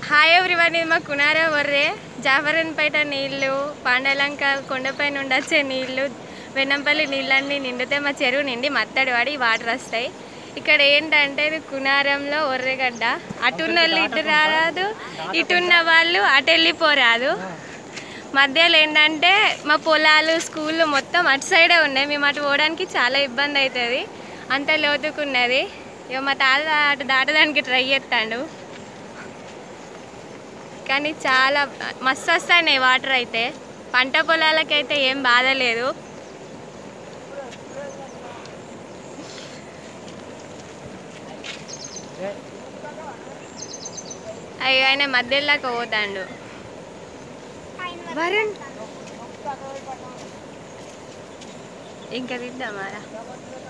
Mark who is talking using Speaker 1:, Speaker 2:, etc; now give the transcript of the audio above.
Speaker 1: hi everyone ఇది మా కునారా వర్రే జాఫరన్పేట నీళ్ళు పాండలంక కొండపైన నుండి వచ్చే నీళ్ళు వెన్నంపల్లి నీళ్ళన్నీ నిండితే మా చెరువు నిండి మత్తడి పడి వాటర్ వస్తాయి ఇక్కడ ఏంటంటే ఇది కునారంలో ఒర్రెగడ్డ అటున్న వాళ్ళు ఇటు రారాదు ఇటున్న వాళ్ళు అటు వెళ్ళిపోరాదు మధ్యలో ఏంటంటే మా పొలాలు స్కూళ్ళు మొత్తం అటు సైడే ఉన్నాయి మేము అటు పోవడానికి చాలా ఇబ్బంది అవుతుంది అంత లోతుకున్నది ఇక మా తాత అటు దాటడానికి ట్రై చేస్తాడు కానీ చాలా మస్తు వస్తాయి వాటర్ అయితే పంట పొలాలకైతే ఏం బాధ లేదు అయ్యో ఆయన మధ్యలోకి పోతాడు వరుణ్ ఇంకా తిద్దామారా